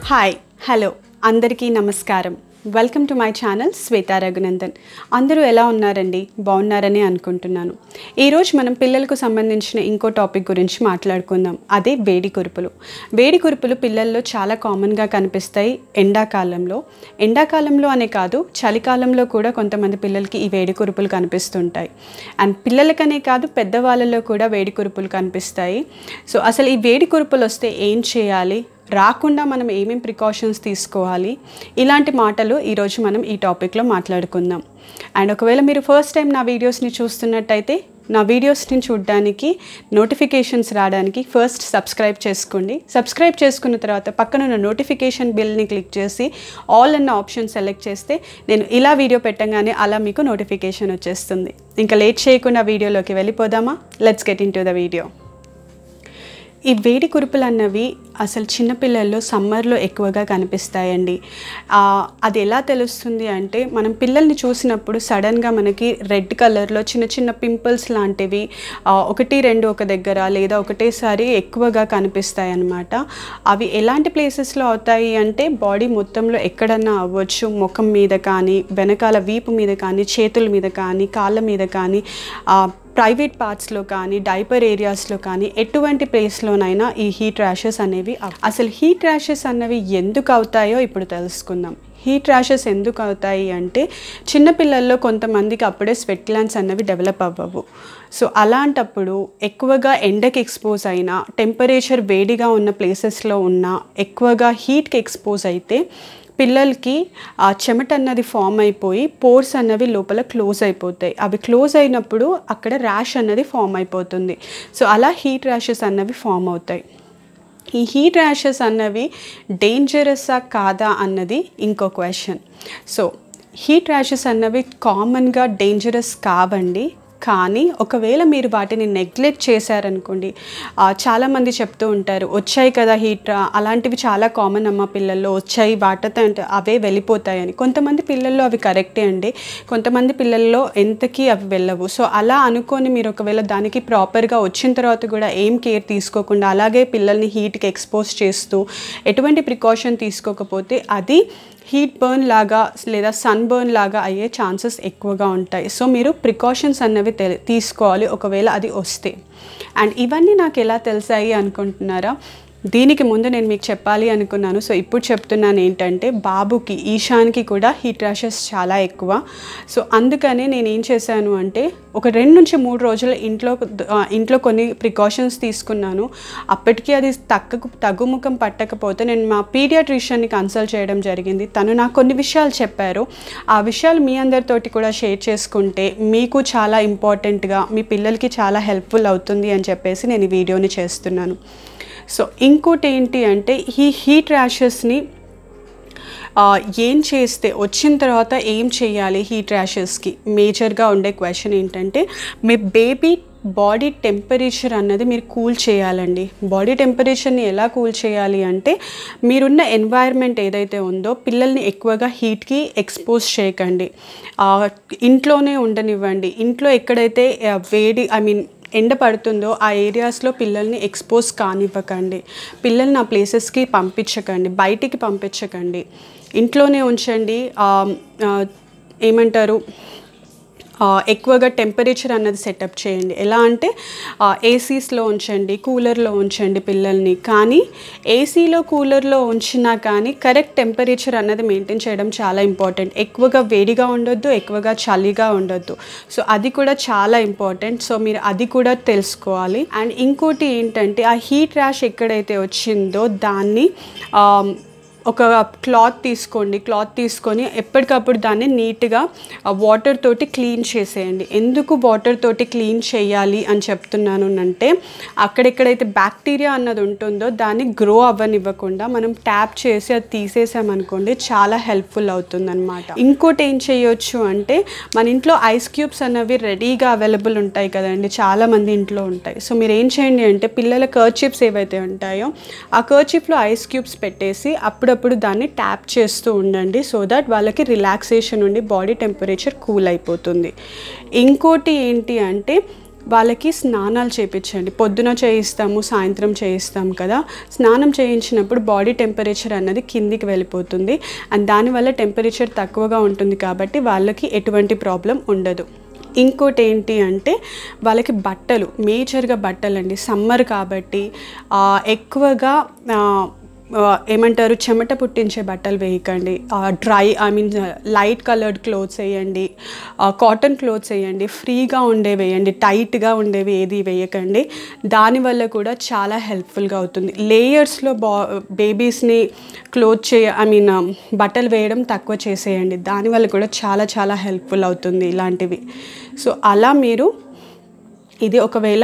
hi hello అందరికీ నమస్కారం welcome to my channel Swetha Raghunandan అందరూ ఎలా ఉన్నారండి బాగున్నారని అనుకుంటున్నాను ఈరోజు మనం పిల్లలకు సంబంధించిన ఇంకో టాపిక్ గురించి మాట్లాడుకుందాం అదే వేడి కురుపులు వేడి కురుపులు పిల్లల్లో చాలా కామన్గా కనిపిస్తాయి ఎండాకాలంలో ఎండాకాలంలో అనే కాదు చలికాలంలో కూడా కొంతమంది పిల్లలకి ఈ వేడి కురుపులు కనిపిస్తుంటాయి అండ్ పిల్లలకనే కాదు పెద్దవాళ్ళలో కూడా వేడి కురుపులు కనిపిస్తాయి సో అసలు ఈ వేడి కురుపులు వస్తే ఏం చేయాలి రాకుండా మనం ఏమేం ప్రికాషన్స్ తీసుకోవాలి ఇలాంటి మాటలు ఈరోజు మనం ఈ టాపిక్లో మాట్లాడుకుందాం అండ్ ఒకవేళ మీరు ఫస్ట్ టైం నా వీడియోస్ని చూస్తున్నట్టయితే నా వీడియోస్ని చూడడానికి నోటిఫికేషన్స్ రావడానికి ఫస్ట్ సబ్స్క్రైబ్ చేసుకోండి సబ్స్క్రైబ్ చేసుకున్న తర్వాత పక్కన ఉన్న నోటిఫికేషన్ బిల్ని క్లిక్ చేసి ఆల్ అన్న ఆప్షన్ సెలెక్ట్ చేస్తే నేను ఇలా వీడియో పెట్టగానే అలా మీకు నోటిఫికేషన్ వచ్చేస్తుంది ఇంకా లేట్ చేయకుండా వీడియోలోకి వెళ్ళిపోదామా let's get into the video ఈ వేడి కురుపులు అన్నవి అసలు చిన్నపిల్లల్లో సమ్మర్లో ఎక్కువగా కనిపిస్తాయండి ఆ, అది ఎలా తెలుస్తుంది అంటే మనం పిల్లల్ని చూసినప్పుడు సడన్గా మనకి రెడ్ కలర్లో చిన్న చిన్న పింపుల్స్ లాంటివి ఆ, ఒకటి రెండు ఒక దగ్గర లేదా ఒకటేసారి ఎక్కువగా కనిపిస్తాయి అన్నమాట అవి ఎలాంటి ప్లేసెస్లో అవుతాయి అంటే బాడీ మొత్తంలో ఎక్కడన్నా అవ్వచ్చు ముఖం మీద కానీ వెనకాల వీపు మీద కానీ చేతుల మీద కానీ కాళ్ళ మీద కానీ ఆ, ప్రైవేట్ పార్ట్స్లో కానీ డైపర్ ఏరియాస్లో కానీ ఎటువంటి ప్లేస్లోనైనా ఈ హీట్ ర్యాషెస్ అనేవి అవ్- అసలు హీట్ ర్యాషెస్ అన్నవి ఎందుకు అవుతాయో ఇప్పుడు తెలుసుకుందాం హీట్ ర్యాషెస్ ఎందుకు అవుతాయి అంటే చిన్నపిల్లల్లో కొంతమందికి అప్పుడే స్వెట్ గ్లాన్స్ అన్నవి డెవలప్ అవ్వవు సో అలాంటప్పుడు ఎక్కువగా ఎండకి ఎక్స్పోజ్ అయినా టెంపరేచర్ వేడిగా ఉన్న ప్లేసెస్లో ఉన్న ఎక్కువగా హీట్కి ఎక్స్పోజ్ అయితే పిల్లలకి ఆ చెమట అన్నది ఫామ్ అయిపోయి పోర్స్ అన్నవి లోపల క్లోజ్ అయిపోతాయి అవి క్లోజ్ అయినప్పుడు అక్కడ ర్యాష్ అన్నది ఫామ్ అయిపోతుంది సో అలా హీట్ ర్యాషెస్ అన్నవి ఫామ్ అవుతాయి ఈ హీట్ ర్యాషెస్ అన్నవి డేంజరస్సా కాదా అన్నది ఇంకో క్వశ్చన్ సో హీట్ ర్యాషెస్ అన్నవి కామన్గా డేంజరస్ కావండి కానీ ఒకవేళ మీరు వాటిని నెగ్లెక్ట్ చేశారనుకోండి ఆ, చాలామంది చెప్తూ ఉంటారు వచ్చాయి కదా హీట్ అలాంటివి చాలా కామన్ అమ్మ పిల్లల్లో వచ్చాయి వాటితో అంటే అవే వెళ్ళిపోతాయని కొంతమంది పిల్లల్లో అవి కరెక్టే అండి కొంతమంది పిల్లల్లో ఎంతకీ అవి వెళ్ళవు సో అలా అనుకొని మీరు ఒకవేళ దానికి ప్రాపర్గా వచ్చిన తర్వాత కూడా ఏం కేర్ తీసుకోకుండా అలాగే పిల్లల్ని హీట్కి ఎక్స్పోజ్ చేస్తూ ఎటువంటి ప్రికాషన్ తీసుకోకపోతే అది హీట్ బర్న్ లాగా లేదా సన్ బర్న్ లాగా అయ్యే ఛాన్సెస్ ఎక్కువగా ఉంటాయి సో మీరు ప్రికాషన్స్ అన్నవి తె తీసుకోవాలి ఒకవేళ అది వస్తే అండ్ ఇవన్నీ నాకు ఎలా తెలిసాయి అనుకుంటున్నారా దీనికి ముందు నేను మీకు చెప్పాలి అనుకున్నాను సో ఇప్పుడు చెప్తున్నాను ఏంటంటే బాబుకి ఈశాన్కి కూడా హీట్ ర్యాషెస్ చాలా ఎక్కువ సో అందుకనే నేను ఏం చేశాను అంటే ఒక రెండు నుంచి మూడు రోజులు ఇంట్లో ఆ, ఇంట్లో కొన్ని ప్రికాషన్స్ తీసుకున్నాను అప్పటికి అది తగ్గకు తగ్గుముఖం పట్టకపోతే నేను మా పీడియాట్రిషియన్ని కన్సల్ట్ చేయడం జరిగింది తను నాకు కొన్ని విషయాలు చెప్పారు ఆ విషయాలు మీ అందరితోటి కూడా షేర్ చేసుకుంటే మీకు చాలా ఇంపార్టెంట్గా మీ పిల్లలకి చాలా హెల్ప్ఫుల్ అవుతుంది అని చెప్పేసి నేను ఈ వీడియోని చేస్తున్నాను సో ఇంకోటి ఏంటి అంటే ఈ హీట్ ర్యాషెస్ని ఆ, ఏం చేస్తే వచ్చిన తర్వాత ఏం చేయాలి హీట్ ర్యాషెస్కి మేజర్గా ఉండే క్వశ్చన్ ఏంటంటే మీ బేబీ బాడీ టెంపరేచర్ అన్నది మీరు కూల్ చేయాలండి బాడీ టెంపరేచర్ని ఎలా కూల్ చేయాలి అంటే మీరున్న ఎన్వైర్న్మెంట్ ఏదైతే ఉందో పిల్లల్ని ఎక్కువగా హీట్కి ఎక్స్పోజ్ చేయకండి ఆ, ఇంట్లోనే ఉండనివ్వండి ఇంట్లో ఎక్కడైతే ఆ, వేడి ఐ మీన్ ఎండ పడుతుందో ఆ ఏరియాస్లో పిల్లల్ని ఎక్స్పోజ్ కానివ్వకండి పిల్లల్ని ఆ ప్లేసెస్కి పంపించకండి బయటికి పంపించకండి ఇంట్లోనే ఉంచండి ఆ, ఆ, ఏమంటారు ఆ, ఎక్కువగా టెంపరేచర్ అన్నది సెటప్ చేయండి ఎలా అంటే ఏసీస్లో ఉంచండి కూలర్లో ఉంచండి పిల్లల్ని కానీ ఏసీలో కూలర్లో ఉంచినా కానీ కరెక్ట్ టెంపరేచర్ అన్నది మెయింటైన్ చేయడం చాలా ఇంపార్టెంట్ ఎక్కువగా వేడిగా ఉండొద్దు ఎక్కువగా చలిగా ఉండొద్దు సో అది కూడా చాలా ఇంపార్టెంట్ సో మీరు అది కూడా తెలుసుకోవాలి అండ్ ఇంకోటి ఏంటంటే ఆ హీట్ ర్యాష్ ఎక్కడైతే వచ్చిందో దాన్ని ఆ, ఒక క్లాత్ తీసుకోండి క్లాత్ తీసుకొని ఎప్పటికప్పుడు దాన్ని నీట్గా వాటర్ తోటి క్లీన్ చేసేయండి ఎందుకు వాటర్ తోటి క్లీన్ చేయాలి అని చెప్తున్నాను అంటే అక్కడెక్కడైతే బ్యాక్టీరియా అన్నది ఉంటుందో దాన్ని గ్రో అవ్వనివ్వకుండా మనం ట్యాప్ చేసి అది తీసేసామనుకోండి చాలా హెల్ప్ఫుల్ అవుతుందన్నమాట ఇంకోటి ఏం చేయొచ్చు అంటే మన ఇంట్లో ఐస్ క్యూబ్స్ అనేవి రెడీగా అవైలబుల్ ఉంటాయి కదండి చాలా మంది ఇంట్లో ఉంటాయి సో మీరు ఏం చేయండి అంటే పిల్లల కర్చిప్స్ ఏవైతే ఉంటాయో ఆ కర్చిప్లో ఐస్ క్యూబ్స్ పెట్టేసి అప్పుడప్పుడు దాన్ని ట్యాప్ చేస్తూ ఉండండి సో దట్ వాళ్ళకి రిలాక్సేషన్ ఉండి బాడీ టెంపరేచర్ కూల్ అయిపోతుంది ఇంకోటి ఏంటి అంటే వాళ్ళకి స్నానాలు చేయించండి పొద్దున చేయిస్తాము సాయంత్రం చేయిస్తాం కదా స్నానం చేయించినప్పుడు బాడీ టెంపరేచర్ అన్నది కిందికి వెళ్ళిపోతుంది అండ్ దానివల్ల టెంపరేచర్ తక్కువగా ఉంటుంది కాబట్టి వాళ్ళకి ఎటువంటి ప్రాబ్లం ఉండదు ఇంకోటి ఏంటి అంటే వాళ్ళకి బట్టలు మేజర్గా బట్టలు అండి సమ్మర్ కాబట్టి ఆ, ఎక్కువగా ఆ, ఆ, ఏమంటారు చెమట పుట్టించే బట్టలు వేయకండి dry I mean light coloured clothes వేయండి కాటన్ క్లోత్స్ వేయండి ఫ్రీగా ఉండే వేయండి టైట్గా ఉండేవి ఏది వేయకండి దానివల్ల కూడా చాలా హెల్ప్ఫుల్గా అవుతుంది లేయర్స్లో బా బేబీస్ని క్లోత్ చే ఐ మీన్ బట్టలు వేయడం తక్కువ చేసేయండి దానివల్ల కూడా చాలా చాలా హెల్ప్ఫుల్ అవుతుంది ఇలాంటివి సో అలా మీరు ఇది ఒకవేళ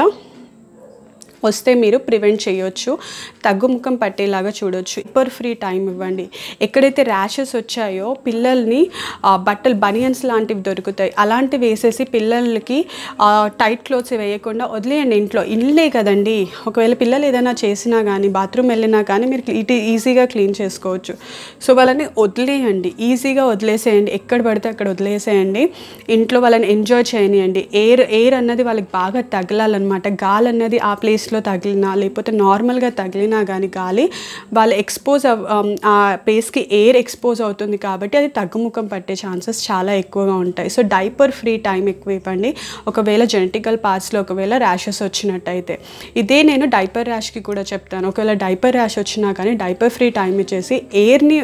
వస్తే మీరు ప్రివెంట్ చేయొచ్చు తగ్గుముఖం పట్టేలాగా చూడొచ్చు ఇప్పర్ ఫ్రీ టైం ఇవ్వండి ఎక్కడైతే ర్యాషెస్ వచ్చాయో పిల్లల్ని ఆ, బట్టలు బనియన్స్ లాంటివి దొరుకుతాయి అలాంటివి వేసేసి పిల్లలకి ఆ, టైట్ క్లోత్స్ వేయకుండా వదిలేయండి ఇంట్లో ఇల్లే కదండి ఒకవేళ పిల్లలు ఏదైనా చేసినా కానీ బాత్రూమ్ వెళ్ళినా కానీ మీరు ఇటు ఈజీగా క్లీన్ చేసుకోవచ్చు సో వాళ్ళని వదిలేయండి ఈజీగా వదిలేసేయండి ఎక్కడ పడితే అక్కడ వదిలేసేయండి ఇంట్లో వాళ్ళని ఎంజాయ్ చేయనియండి ఎయిర్ ఎయిర్ అన్నది వాళ్ళకి బాగా తగలాలన్నమాట గాలి అన్నది ఆ ప్లేస్లో తగిలినా లేకపోతే నార్మల్గా తగిలినా కానీ గాలి వాళ్ళు ఎక్స్పోజ్ అవ్ ఆమ్, ఆ ప్లేస్కి ఎయిర్ ఎక్స్పోజ్ అవుతుంది కాబట్టి అది తగ్గుముఖం పట్టే ఛాన్సెస్ చాలా ఎక్కువగా ఉంటాయి సో డైపర్ ఫ్రీ టైం ఎక్కువ ఇవ్వండి ఒకవేళ జెనెటికల్ పార్ట్స్లో ఒకవేళ ర్యాషెస్ వచ్చినట్టయితే ఇదే నేను డైపర్ ర్యాష్కి కూడా చెప్తాను ఒకవేళ డైపర్ ర్యాష్ వచ్చినా కానీ డైపర్ ఫ్రీ టైం ఇచ్చేసి ఎయిర్ని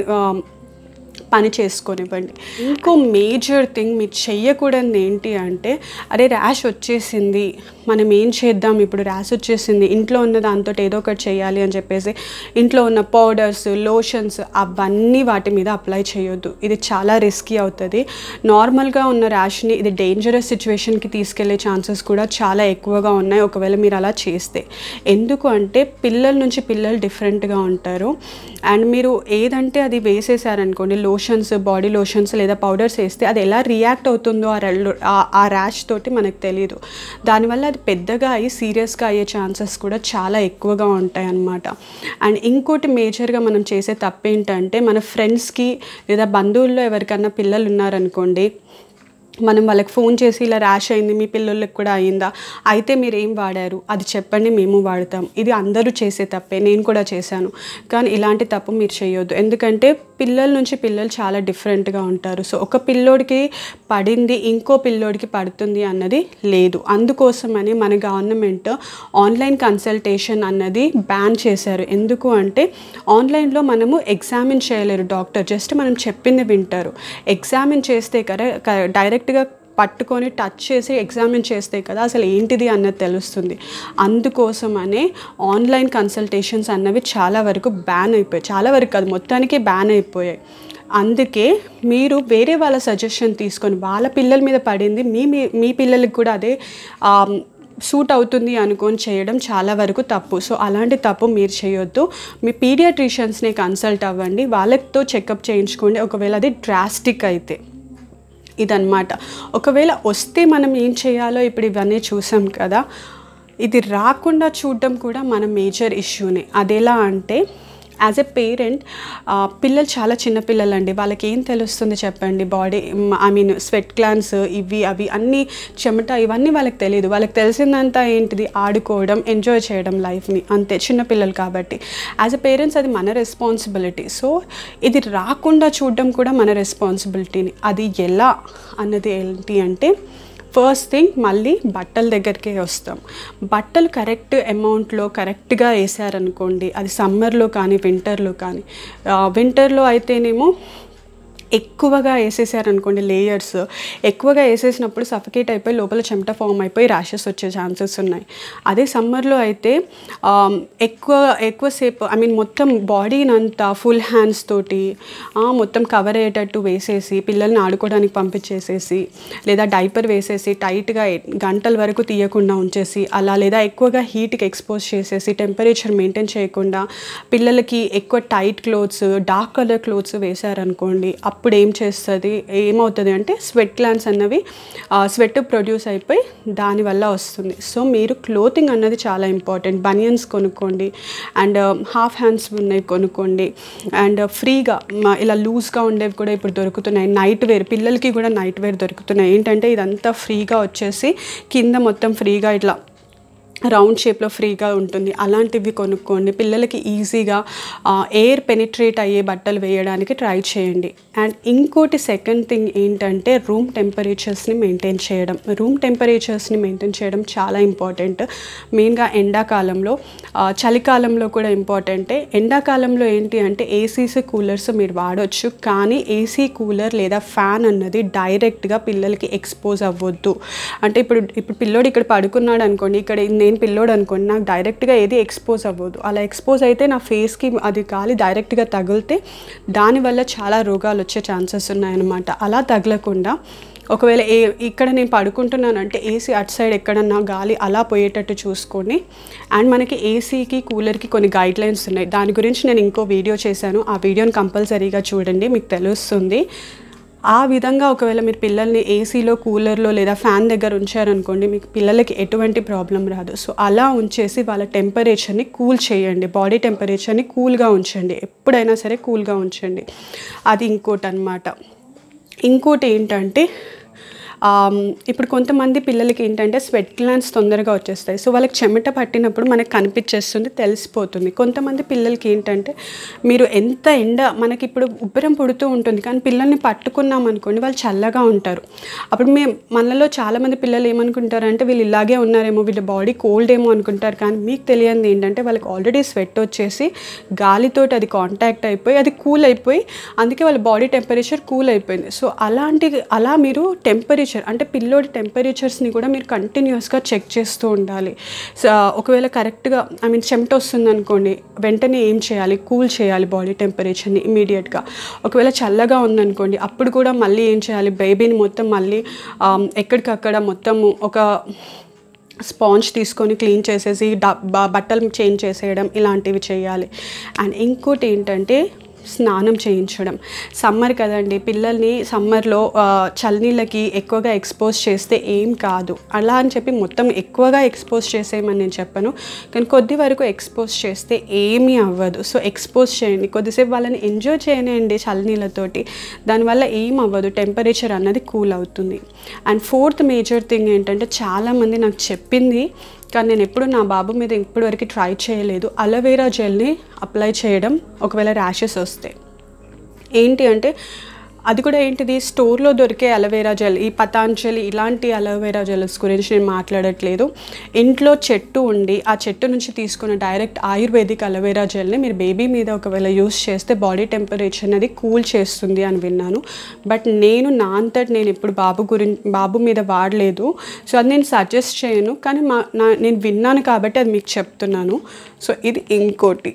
పని చేసుకొనివ్వండి ఇంకో మేజర్ థింగ్ మీరు చెయ్యకూడదు ఏంటి అంటే అరే ర్యాష్ వచ్చేసింది మనం ఏం చేద్దాం ఇప్పుడు ర్యాష్ వచ్చేసింది ఇంట్లో ఉన్న దాంతో ఏదో ఒకటి చేయాలి అని చెప్పేసి ఇంట్లో ఉన్న పౌడర్స్ లోషన్స్ అవన్నీ వాటి మీద అప్లై చేయొద్దు ఇది చాలా రిస్కీ అవుతుంది నార్మల్గా ఉన్న ర్యాష్ని ఇది డేంజరస్ సిచ్యువేషన్కి తీసుకెళ్లే ఛాన్సెస్ కూడా చాలా ఎక్కువగా ఉన్నాయి ఒకవేళ మీరు అలా చేస్తే ఎందుకు అంటే పిల్లల నుంచి పిల్లలు డిఫరెంట్గా ఉంటారు అండ్ మీరు ఏదంటే అది వేసేసారనుకోండి లోషన్స్ బాడీ లోషన్స్ లేదా పౌడర్స్ వేస్తే అది ఎలా రియాక్ట్ అవుతుందో ఆ రెల్- ఆ- ఆ ర్యాష్ తోటి మనకు తెలియదు దానివల్ల అది పెద్దగా అయ్యి సీరియస్గా అయ్యే ఛాన్సెస్ కూడా చాలా ఎక్కువగా ఉంటాయి అన్నమాట అండ్ ఇంకోటి మేజర్గా మనం చేసే తప్పు ఏంటంటే మన ఫ్రెండ్స్కి లేదా బంధువుల్లో ఎవరికన్నా పిల్లలు ఉన్నారనుకోండి మనం వాళ్ళకి ఫోన్ చేసి ఇలా ర్యాష్ అయింది మీ పిల్లలకి కూడా అయిందా అయితే మీరు ఏం వాడారు అది చెప్పండి మేము వాడతాం ఇది అందరూ చేసే తప్పే నేను కూడా చేశాను కానీ ఇలాంటి తప్పు మీరు చేయొద్దు ఎందుకంటే పిల్లల నుంచి పిల్లలు చాలా డిఫరెంట్గా ఉంటారు సో ఒక పిల్లోడికి పడింది ఇంకో పిల్లోడికి పడుతుంది అన్నది లేదు అందుకోసమని మన గవర్నమెంట్ ఆన్లైన్ కన్సల్టేషన్ అన్నది బ్యాన్ చేశారు ఎందుకు అంటే ఆన్లైన్లో మనము ఎగ్జామిన్ చేయలేరు డాక్టర్ జస్ట్ మనం చెప్పింది వింటారు ఎగ్జామిన్ చేస్తే కదా డైరెక్ట్గా పట్టుకొని టచ్ చేసి ఎగ్జామిన్ చేస్తే కదా అసలు ఏంటిది అన్నది తెలుస్తుంది అందుకోసమనే ఆన్లైన్ కన్సల్టేషన్స్ అన్నవి చాలా వరకు బ్యాన్ అయిపోయాయి చాలా వరకు కాదు మొత్తానికి బ్యాన్ అయిపోయాయి అందుకే మీరు వేరే వాళ్ళ సజెషన్ తీసుకొని వాళ్ళ పిల్లల మీద పడింది మీ మీ- మీ పిల్లలకి కూడా అదే ఆమ్, సూట్ అవుతుంది అనుకొని చేయడం చాలా వరకు తప్పు సో అలాంటి తప్పు మీరు చేయొద్దు మీ పీడియాట్రిషియన్స్ని కన్సల్ట్ అవ్వండి వాళ్ళతో చెకప్ చేయించుకోండి ఒకవేళ అది డ్రాస్టిక్ అయితే ఇదన్నమాట ఒకవేళ వస్తే మనం ఏం చేయాలో ఇప్పుడు ఇవన్నీ చూసాం కదా ఇది రాకుండా చూడడం కూడా మన మేజర్ ఇష్యూనే అదెలా అంటే యాజ్ ఎ పేరెంట్ పిల్లలు చాలా చిన్న పిల్లలు అండి వాళ్ళకి ఏం తెలుస్తుంది చెప్పండి body I mean sweat glands ఇవి అవి అన్నీ చెమట ఇవన్నీ వాళ్ళకి తెలియదు వాళ్ళకి తెలిసిందంతా ఏంటిది ఆడుకోవడం ఎంజాయ్ చేయడం లైఫ్ని అంతే చిన్నపిల్లలు కాబట్టి యాజ్ ఎ పేరెంట్స్ అది మన రెస్పాన్సిబిలిటీ సో ఇది రాకుండా చూడడం కూడా మన రెస్పాన్సిబిలిటీని అది ఎలా అన్నది ఏంటి అంటే ఫస్ట్ థింగ్ మళ్ళీ బట్టల దగ్గరికే వస్తాం బట్టలు కరెక్ట్ అమౌంట్లో కరెక్ట్గా వేసారనుకోండి అది సమ్మర్లో కానీ వింటర్లో కానీ వింటర్లో అయితేనేమో ఎక్కువగా వేసేసారనుకోండి లేయర్స్ ఎక్కువగా వేసేసినప్పుడు సఫికేట్ అయిపోయి లోపల చెమట ఫామ్ అయిపోయి ర్యాషెస్ వచ్చే ఛాన్సెస్ ఉన్నాయి అదే సమ్మర్లో అయితే ఆమ్, ఎక్కువ ఎక్కువసేపు ఐ మీన్ మొత్తం బాడీని అంతా ఫుల్ హ్యాండ్స్ తోటి ఆ, మొత్తం కవర్ అయ్యేటట్టు వేసేసి పిల్లల్ని ఆడుకోవడానికి పంపించేసేసి లేదా డైపర్ వేసేసి టైట్గా గంటల వరకు తీయకుండా ఉంచేసి అలా లేదా ఎక్కువగా హీట్కి ఎక్స్పోజ్ చేసేసి టెంపరేచర్ మెయింటైన్ చేయకుండా పిల్లలకి ఎక్కువ tight clothes dark colour clothes వేశారనుకోండి ఆ అప్పుడు ఏం చేస్తుంది ఏమవుతుంది అంటే స్వెట్ గ్లాన్స్ అన్నవి స్వెట్ ప్రొడ్యూస్ అయిపోయి దానివల్ల వస్తుంది సో మీరు క్లోతింగ్ అన్నది చాలా ఇంపార్టెంట్ బనియన్స్ కొనుక్కోండి అండ్ హాఫ్ హ్యాండ్స్ ఉన్నవి కొనుక్కోండి అండ్ ఫ్రీగా మ- ఇలా లూజ్గా ఉండేవి కూడా ఇప్పుడు దొరుకుతున్నాయి నైట్ వేర్ పిల్లలకి కూడా నైట్ వేర్ దొరుకుతున్నాయి ఏంటంటే ఇదంతా ఫ్రీగా వచ్చేసి కింద మొత్తం ఫ్రీగా ఇట్లా రౌండ్ షేప్లో ఫ్రీగా ఉంటుంది అలాంటివి కొనుక్కోండి పిల్లలకి ఈజీగా ఎయిర్ పెనిట్రేట్ అయ్యే బట్టలు వేయడానికి ట్రై చేయండి అండ్ ఇంకోటి సెకండ్ థింగ్ ఏంటంటే రూమ్ టెంపరేచర్స్ని మెయింటైన్ చేయడం రూమ్ టెంపరేచర్స్ని మెయింటైన్ చేయడం చాలా ఇంపార్టెంట్ మెయిన్గా ఎండాకాలంలో ఆ, చలికాలంలో కూడా ఇంపార్టెంటే ఎండాకాలంలో ఏంటి అంటే ఏసీస్ కూలర్స్ మీరు వాడొచ్చు కానీ ఏసీ కూలర్ లేదా ఫ్యాన్ అన్నది డైరెక్ట్గా పిల్లలకి ఎక్స్పోజ్ అవ్వద్దు అంటే ఇప్పుడు ఇప్పుడు పిల్లోడు ఇక్కడ పడుకున్నాడు అనుకోండి ఇక్కడ నేను పిల్లోడు అనుకోండి నాకు డైరెక్ట్గా ఏది ఎక్స్పోజ్ అవ్వదు అలా ఎక్స్పోజ్ అయితే నా ఫేస్కి అది గాలి డైరెక్ట్గా తగిలితే దానివల్ల చాలా రోగాలు వచ్చే ఛాన్సెస్ ఉన్నాయన్నమాట అలా తగలకుండా ఒకవేళ ఏ ఇక్కడ నేను పడుకుంటున్నానంటే ఏసీ అటు సైడ్ ఎక్కడన్నా గాలి అలా పోయేటట్టు చూసుకొని అండ్ మనకి ఏసీకి కూలర్కి కొన్ని గైడ్ లైన్స్ ఉన్నాయి దాని గురించి నేను ఇంకో వీడియో చేశాను ఆ వీడియోని కంపల్సరీగా చూడండి మీకు తెలుస్తుంది ఆ విధంగా ఒకవేళ మీరు పిల్లల్ని ఏసీలో కూలర్లో లేదా ఫ్యాన్ దగ్గర ఉంచారనుకోండి మీకు పిల్లలకి ఎటువంటి ప్రాబ్లం రాదు సో అలా ఉంచేసి వాళ్ళ టెంపరేచర్ని కూల్ చేయండి బాడీ టెంపరేచర్ని కూల్గా ఉంచండి ఎప్పుడైనా సరే కూల్గా ఉంచండి అది ఇంకోటి అనమాట ఇంకోటి ఏంటంటే ఆమ్, ఇప్పుడు కొంతమంది పిల్లలకి ఏంటంటే స్వెట్ గ్లాన్స్ తొందరగా వచ్చేస్తాయి సో వాళ్ళకి చెమట పట్టినప్పుడు మనకు కనిపించేస్తుంది తెలిసిపోతుంది కొంతమంది పిల్లలకి ఏంటంటే మీరు ఎంత ఎండ మనకి ఇప్పుడు ఉబ్బరం పుడుతూ ఉంటుంది కానీ పిల్లల్ని పట్టుకున్నాం అనుకోండి వాళ్ళు చల్లగా ఉంటారు అప్పుడు మేము మనలో చాలామంది పిల్లలు ఏమనుకుంటారంటే వీళ్ళు ఇలాగే ఉన్నారేమో వీళ్ళ బాడీ కోల్డ్ ఏమో అనుకుంటారు కానీ మీకు తెలియంది ఏంటంటే వాళ్ళకి ఆల్రెడీ స్వెట్ వచ్చేసి గాలితోటి అది కాంటాక్ట్ అయిపోయి అది కూల్ అయిపోయి అందుకే వాళ్ళ బాడీ టెంపరేచర్ కూల్ అయిపోయింది సో అలాంటి అలా మీరు టెంపరేచర్ అంటే పిల్లోడి టెంపరేచర్స్ని కూడా మీరు కంటిన్యూస్గా చెక్ చేస్తూ ఉండాలి సో ఒకవేళ కరెక్ట్గా ఐ మీన్ చెమట వస్తుంది అనుకోండి వెంటనే ఏం చేయాలి కూల్ చేయాలి బాడీ టెంపరేచర్ని ఇమీడియట్గా ఒకవేళ చల్లగా ఉందనుకోండి అప్పుడు కూడా మళ్ళీ ఏం చేయాలి బేబీని మొత్తం మళ్ళీ ఆమ్, ఎక్కడికక్కడ మొత్తము ఒక స్పాంజ్ తీసుకొని క్లీన్ చేసేసి డ- బ- బట్టలు చేంజ్ చేసేయడం ఇలాంటివి చేయాలి అండ్ ఇంకోటి ఏంటంటే స్నానం చేయించడం సమ్మర్ కదండి పిల్లల్ని సమ్మర్లో ఆ, చల్లనీళ్ళకి ఎక్కువగా ఎక్స్పోజ్ చేస్తే ఏం కాదు అలా అని చెప్పి మొత్తం ఎక్కువగా ఎక్స్పోజ్ చేసేయమని నేను చెప్పను కానీ కొద్ది వరకు ఎక్స్పోజ్ చేస్తే ఏమీ అవ్వదు సో ఎక్స్పోజ్ చేయండి కొద్దిసేపు వాళ్ళని ఎంజాయ్ చేయనియండి చల్లనీళ్ళతోటి దానివల్ల ఏం అవ్వదు టెంపరేచర్ అన్నది కూల్ అవుతుంది అండ్ ఫోర్త్ మేజర్ థింగ్ ఏంటంటే చాలామంది నాకు చెప్పింది కానీ నేను ఎప్పుడు నా బాబు మీద ఇప్పటివరకు ట్రై చేయలేదు అలోవేరా జెల్ని అప్లై చేయడం ఒకవేళ ర్యాషెస్ వస్తే ఏంటి అంటే అది కూడా ఏంటిది స్టోర్లో దొరికే అలోవేరా జెల్ ఈ పతాంజలి ఇలాంటి అలోవేరా జెల్స్ గురించి నేను మాట్లాడట్లేదు ఇంట్లో చెట్టు ఉండి ఆ చెట్టు నుంచి తీసుకున్న డైరెక్ట్ ఆయుర్వేదిక్ అలోవేరా జెల్ని మీరు బేబీ మీద ఒకవేళ యూస్ చేస్తే బాడీ టెంపరేచర్ అనేది కూల్ చేస్తుంది అని విన్నాను బట్ నేను నా అంతటి నేను ఇప్పుడు బాబు గురించి బాబు మీద వాడలేదు సో అది నేను సజెస్ట్ చేయను కానీ మా నా నేను విన్నాను కాబట్టి అది మీకు చెప్తున్నాను సో ఇది ఇంకోటి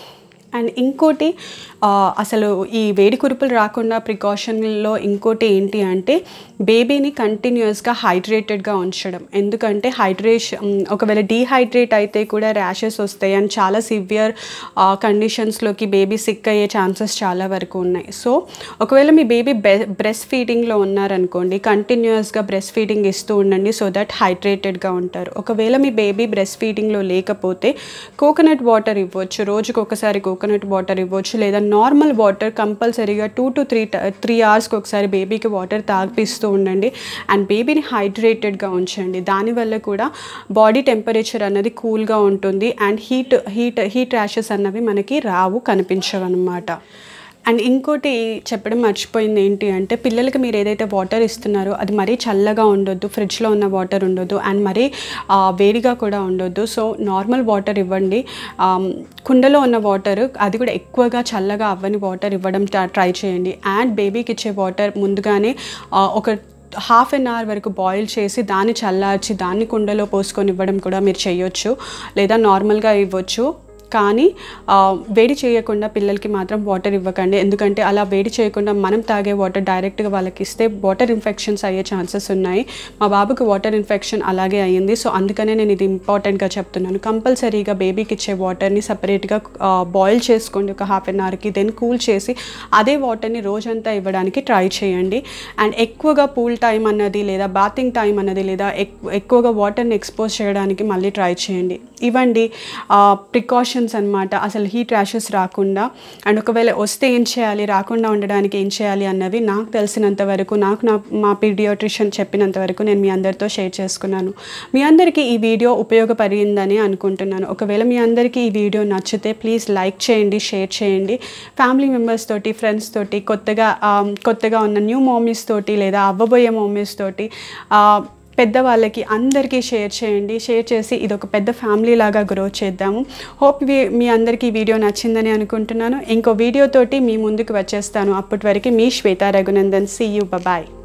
అండ్ ఇంకోటి ఆ, అసలు ఈ వేడి కురుపులు రాకుండా ప్రికాషన్లో ఇంకోటి ఏంటి అంటే బేబీని కంటిన్యూస్గా హైడ్రేటెడ్గా ఉంచడం ఎందుకంటే హైడ్రేషన్ ఒకవేళ డీహైడ్రేట్ అయితే కూడా ర్యాషెస్ వస్తాయి అండ్ చాలా సివియర్ కండిషన్స్లోకి బేబీ సిక్ అయ్యే ఛాన్సెస్ చాలా వరకు ఉన్నాయి సో ఒకవేళ మీ బేబీ బె బ్రెస్ట్ ఫీడింగ్లో ఉన్నారనుకోండి కంటిన్యూస్గా బ్రెస్ట్ ఫీడింగ్ ఇస్తూ ఉండండి సో దట్ హైడ్రేటెడ్గా ఉంటారు ఒకవేళ మీ బేబీ బ్రెస్ట్ ఫీడింగ్లో లేకపోతే కోకోనట్ వాటర్ ఇవ్వచ్చు రోజుకి ఒకసారి కోకోనట్ వాటర్ ఇవ్వచ్చు లేదా నార్మల్ వాటర్ కంపల్సరీగా టూ టు త్రీ త్రీ అవర్స్కి ఒకసారి బేబీకి వాటర్ తాగిపిస్తూ ఉండండి అండ్ బేబీని హైడ్రేటెడ్గా ఉంచండి దానివల్ల కూడా బాడీ టెంపరేచర్ అన్నది కూల్గా ఉంటుంది and heat heat heat rashes అన్నవి మనకి రావు కనిపించవు అనమాట అండ్ ఇంకోటి చెప్పడం మర్చిపోయింది ఏంటి అంటే పిల్లలకి మీరు ఏదైతే వాటర్ ఇస్తున్నారో అది మరీ చల్లగా ఉండొద్దు ఫ్రిడ్జ్లో ఉన్న వాటర్ ఉండొద్దు అండ్ మరీ ఆ, వేడిగా కూడా ఉండొద్దు సో నార్మల్ వాటర్ ఇవ్వండి ఆమ్, కుండలో ఉన్న వాటర్ అది కూడా ఎక్కువగా చల్లగా అవ్వని వాటర్ ఇవ్వడం ట్రై చేయండి అండ్ బేబీకి ఇచ్చే వాటర్ ముందుగానే ఆ, ఒక హాఫ్ అన్ అవర్ వరకు బాయిల్ చేసి దాన్ని చల్లార్చి దాన్ని కుండలో పోసుకొని ఇవ్వడం కూడా మీరు చేయొచ్చు లేదా నార్మల్గా ఇవ్వచ్చు కానీ ఆ, వేడి చేయకుండా పిల్లలకి మాత్రం వాటర్ ఇవ్వకండి ఎందుకంటే అలా వేడి చేయకుండా మనం తాగే వాటర్ డైరెక్ట్గా వాళ్ళకి ఇస్తే వాటర్ ఇన్ఫెక్షన్స్ అయ్యే ఛాన్సెస్ ఉన్నాయి మా బాబుకి వాటర్ ఇన్ఫెక్షన్ అలాగే అయ్యింది సో అందుకనే నేను ఇది ఇంపార్టెంట్గా చెప్తున్నాను కంపల్సరీగా బేబీకి ఇచ్చే వాటర్ని సపరేట్గా బాయిల్ చేసుకోండి ఒక హాఫ్ అన్ అవర్కి దెన్ కూల్ చేసి అదే వాటర్ని రోజంతా ఇవ్వడానికి ట్రై చేయండి అండ్ ఎక్కువగా పూల్ టైం అన్నది లేదా బాతింగ్ టైం అన్నది లేదా ఎక్- ఎక్కువగా వాటర్ని ఎక్స్పోజ్ చేయడానికి మళ్ళీ ట్రై చేయండి ఇవ్వండి ప్రికాషన్స్ అన్నమాట అసలు హీట్ ర్యాషెస్ రాకుండా అండ్ ఒకవేళ వస్తే ఏం చేయాలి రాకుండా ఉండడానికి ఏం చేయాలి అన్నవి నాకు తెలిసినంత వరకు నాకు నా మా పీడియాట్రిషియన్ చెప్పినంత వరకు నేను మీ అందరితో షేర్ చేసుకున్నాను మీ అందరికీ ఈ వీడియో ఉపయోగపడిందని అనుకుంటున్నాను ఒకవేళ మీ అందరికీ ఈ వీడియో నచ్చితే ప్లీజ్ లైక్ చేయండి షేర్ చేయండి ఫ్యామిలీ మెంబర్స్ తోటి ఫ్రెండ్స్ తోటి కొత్తగా ఆ, కొత్తగా ఉన్న న్యూ మమ్మీస్ తోటి లేదా అవ్వబోయే మమ్మీస్ తోటి ఆ, పెద్దవాళ్ళకి అందరికీ షేర్ చేయండి షేర్ చేసి ఇది ఒక పెద్ద ఫ్యామిలీ లాగా గ్రో చేద్దాము హోప్ మీ అందరికీ ఈ వీడియో నచ్చిందని అనుకుంటున్నాను ఇంకో వీడియోతోటి మీ ముందుకు వచ్చేస్తాను అప్పటి వరకు మీ Shweta Raghunandan see you bye